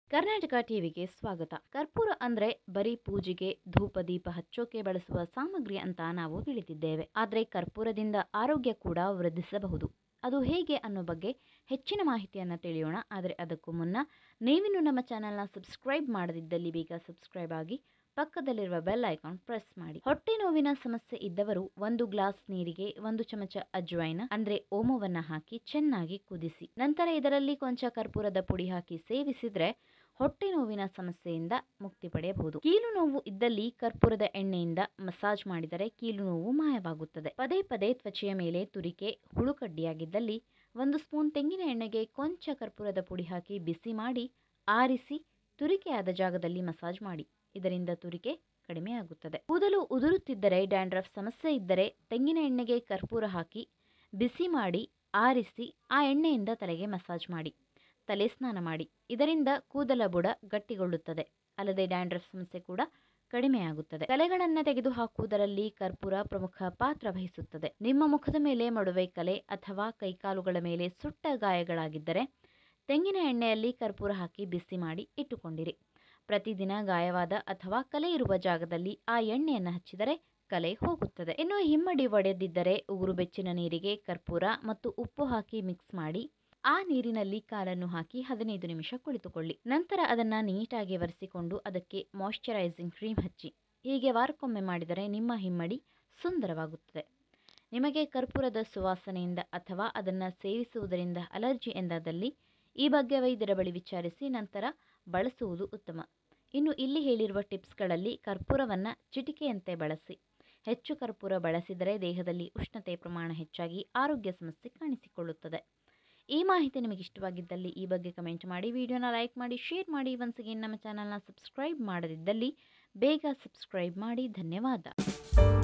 ಕರ್ನಾಟಕ ಟಿವಿಗೆ ಸ್ವಾಗತ ಕರ್ಪೂರ ಅಂದ್ರೆ ಬರೀ ಪೂಜೆಗೆ ಧೂಪ ದೀಪ ಹಚ್ಚೋಕೆ ಬಳಸುವ ಸಾಮಗ್ರಿ ಅಂತ ನಾವು ತಿಳಿದಿದ್ದೇವೆ ಆದ್ರೆ ಕರ್ಪೂರದಿಂದ ಆರೋಗ್ಯ ಕೂಡ ವೃದ್ಧಿಸಬಹುದು ಅದು ಹೇಗೆ ಅನ್ನೋ ಬಗ್ಗೆ ಹೆಚ್ಚಿನ ಮಾಹಿತಿಯನ್ನು ತಿಳಿಯೋಣ ಆದರೆ ಅದಕ್ಕೂ ಮುನ್ನ ನೀವಿನ್ನು ನಮ್ಮ ಚಾನೆಲ್ನ ಸಬ್ಸ್ಕ್ರೈಬ್ ಮಾಡದಿದ್ದಲ್ಲಿ ಬೇಗ ಸಬ್ಸ್ಕ್ರೈಬ್ ಆಗಿ ಪಕ್ಕದಲ್ಲಿರುವ ಬೆಲ್ ಐಕಾನ್ ಪ್ರೆಸ್ ಮಾಡಿ ಹೊಟ್ಟೆ ನೋವಿನ ಸಮಸ್ಯೆ ಇದ್ದವರು ಒಂದು ಗ್ಲಾಸ್ ನೀರಿಗೆ ಒಂದು ಚಮಚ ಅಜ್ವೈನ ಅಂದ್ರೆ ಓಮವನ್ನ ಹಾಕಿ ಚೆನ್ನಾಗಿ ಕುದಿಸಿ ನಂತರ ಇದರಲ್ಲಿ ಕೊಂಚ ಕರ್ಪೂರದ ಪುಡಿ ಹಾಕಿ ಸೇವಿಸಿದ್ರೆ ಹೊಟ್ಟೆ ನೋವಿನ ಸಮಸ್ಯೆಯಿಂದ ಮುಕ್ತಿ ಪಡೆಯಬಹುದು ಕೀಲು ನೋವು ಇದ್ದಲ್ಲಿ ಕರ್ಪೂರದ ಎಣ್ಣೆಯಿಂದ ಮಸಾಜ್ ಮಾಡಿದರೆ ಕೀಲು ನೋವು ಮಾಯವಾಗುತ್ತದೆ ಪದೇ ಪದೇ ತ್ವಚೆಯ ಮೇಲೆ ತುರಿಕೆ ಹುಳುಕಡ್ಡಿಯಾಗಿದ್ದಲ್ಲಿ ಒಂದು ಸ್ಪೂನ್ ತೆಂಗಿನ ಎಣ್ಣೆಗೆ ಕೊಂಚ ಕರ್ಪೂರದ ಪುಡಿ ಹಾಕಿ ಬಿಸಿ ಮಾಡಿ ಆರಿಸಿ ತುರಿಕೆಯಾದ ಜಾಗದಲ್ಲಿ ಮಸಾಜ್ ಮಾಡಿ ಇದರಿಂದ ತುರಿಕೆ ಕಡಿಮೆಯಾಗುತ್ತದೆ ಕೂದಲು ಉದುರುತ್ತಿದ್ದರೆ ಡ್ಯಾಂಡ್ರಫ್ ಸಮಸ್ಯೆ ಇದ್ದರೆ ತೆಂಗಿನ ಎಣ್ಣೆಗೆ ಕರ್ಪೂರ ಹಾಕಿ ಬಿಸಿ ಮಾಡಿ ಆರಿಸಿ ಆ ಎಣ್ಣೆಯಿಂದ ತಲೆಗೆ ಮಸಾಜ್ ಮಾಡಿ ತಲೆ ಸ್ನಾನ ಮಾಡಿ ಇದರಿಂದ ಕೂದಲ ಬುಡ ಗಟ್ಟಿಗೊಳ್ಳುತ್ತದೆ ಅಲ್ಲದೆ ಡ್ಯಾಂಡ್ರಫ್ ಸಮಸ್ಯೆ ಕೂಡ ಕಡಿಮೆಯಾಗುತ್ತದೆ ತಲೆಗಳನ್ನು ತೆಗೆದು ಹಾಕುವುದರಲ್ಲಿ ಕರ್ಪೂರ ಪ್ರಮುಖ ಪಾತ್ರ ವಹಿಸುತ್ತದೆ ನಿಮ್ಮ ಮುಖದ ಮೇಲೆ ಮಡುವೆ ಕಲೆ ಅಥವಾ ಕೈಕಾಲುಗಳ ಮೇಲೆ ಸುಟ್ಟ ಗಾಯಗಳಾಗಿದ್ದರೆ ತೆಂಗಿನ ಎಣ್ಣೆಯಲ್ಲಿ ಕರ್ಪೂರ ಹಾಕಿ ಬಿಸಿ ಮಾಡಿ ಇಟ್ಟುಕೊಂಡಿರಿ ಪ್ರತಿದಿನ ಗಾಯವಾದ ಅಥವಾ ಕಲೆ ಇರುವ ಜಾಗದಲ್ಲಿ ಆ ಎಣ್ಣೆಯನ್ನು ಹಚ್ಚಿದರೆ ಕಲೆ ಹೋಗುತ್ತದೆ ಇನ್ನು ಹಿಮ್ಮಡಿ ಒಡೆದಿದ್ದರೆ ಉಗುರು ಬೆಚ್ಚಿನ ನೀರಿಗೆ ಕರ್ಪೂರ ಮತ್ತು ಉಪ್ಪು ಹಾಕಿ ಮಿಕ್ಸ್ ಮಾಡಿ ಆ ನೀರಿನಲ್ಲಿ ಕಾಲನ್ನು ಹಾಕಿ ಹದಿನೈದು ನಿಮಿಷ ಕುಳಿತುಕೊಳ್ಳಿ ನಂತರ ಅದನ್ನ ನೀಟಾಗಿ ಒರೆಸಿಕೊಂಡು ಅದಕ್ಕೆ ಮಾಯಿಶ್ಚರೈಸಿಂಗ್ ಕ್ರೀಮ್ ಹಚ್ಚಿ ಹೀಗೆ ವಾರಕ್ಕೊಮ್ಮೆ ಮಾಡಿದರೆ ನಿಮ್ಮ ಹಿಮ್ಮಡಿ ಸುಂದರವಾಗುತ್ತದೆ ನಿಮಗೆ ಕರ್ಪೂರದ ಸುವಾಸನೆಯಿಂದ ಅಥವಾ ಅದನ್ನು ಸೇವಿಸುವುದರಿಂದ ಅಲರ್ಜಿ ಎಂದಾದಲ್ಲಿ ಈ ಬಗ್ಗೆ ವೈದ್ಯರ ಬಳಿ ವಿಚಾರಿಸಿ ನಂತರ ಬಳಸುವುದು ಉತ್ತಮ ಇನ್ನು ಇಲ್ಲಿ ಹೇಳಿರುವ ಟಿಪ್ಸ್ಗಳಲ್ಲಿ ಕರ್ಪೂರವನ್ನು ಚಿಟಿಕೆಯಂತೆ ಬಳಸಿ ಹೆಚ್ಚು ಕರ್ಪೂರ ಬಳಸಿದರೆ ದೇಹದಲ್ಲಿ ಉಷ್ಣತೆ ಪ್ರಮಾಣ ಹೆಚ್ಚಾಗಿ ಆರೋಗ್ಯ ಸಮಸ್ಯೆ ಕಾಣಿಸಿಕೊಳ್ಳುತ್ತದೆ ಈ ಮಾಹಿತಿ ನಿಮಗೆ ಇಷ್ಟವಾಗಿದ್ದಲ್ಲಿ ಈ ಬಗ್ಗೆ ಕಮೆಂಟ್ ಮಾಡಿ ವಿಡಿಯೋನ ಲೈಕ್ ಮಾಡಿ ಶೇರ್ ಮಾಡಿ ಒನ್ಸ್ ಅಗೇನ್ ನಮ್ಮ ಚಾನಲ್ನ ಸಬ್ಸ್ಕ್ರೈಬ್ ಮಾಡದಿದ್ದಲ್ಲಿ ಬೇಗ ಸಬ್ಸ್ಕ್ರೈಬ್ ಮಾಡಿ ಧನ್ಯವಾದ